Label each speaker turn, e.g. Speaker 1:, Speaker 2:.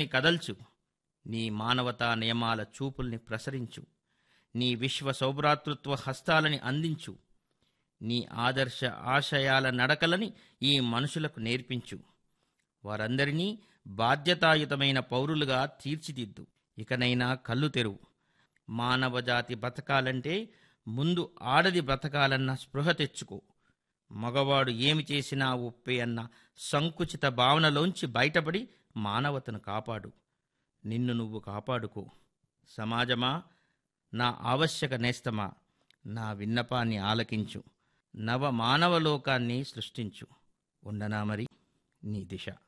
Speaker 1: నాగరికతని కదల్చు నీ మానవతా నియమాల చూపుల్ని ప్రసరించు నీ విశ్వ సౌభ్రాతృత్వ హస్తాలని అందించు నీ ఆదర్శ ఆశయాల నడకలని ఈ మనుషులకు నేర్పించు వారందరినీ బాధ్యతాయుతమైన పౌరులుగా తీర్చిదిద్దు ఇకనైనా కళ్ళు తెరువు మానవజాతి బతకాలంటే ముందు ఆడది బ్రతకాలన్న స్పృహ తెచ్చుకో మగవాడు ఏమి చేసినా ఒప్పే అన్న సంకుచిత భావనలోంచి బయటపడి మానవతను కాపాడు నిన్ను నువ్వు కాపాడుకో సమాజమా నా ఆవశ్యక నేస్తమా నా విన్నపాన్ని ఆలకించు నవ మానవలోకాన్ని సృష్టించు ఉండనా మరి నీ దిశ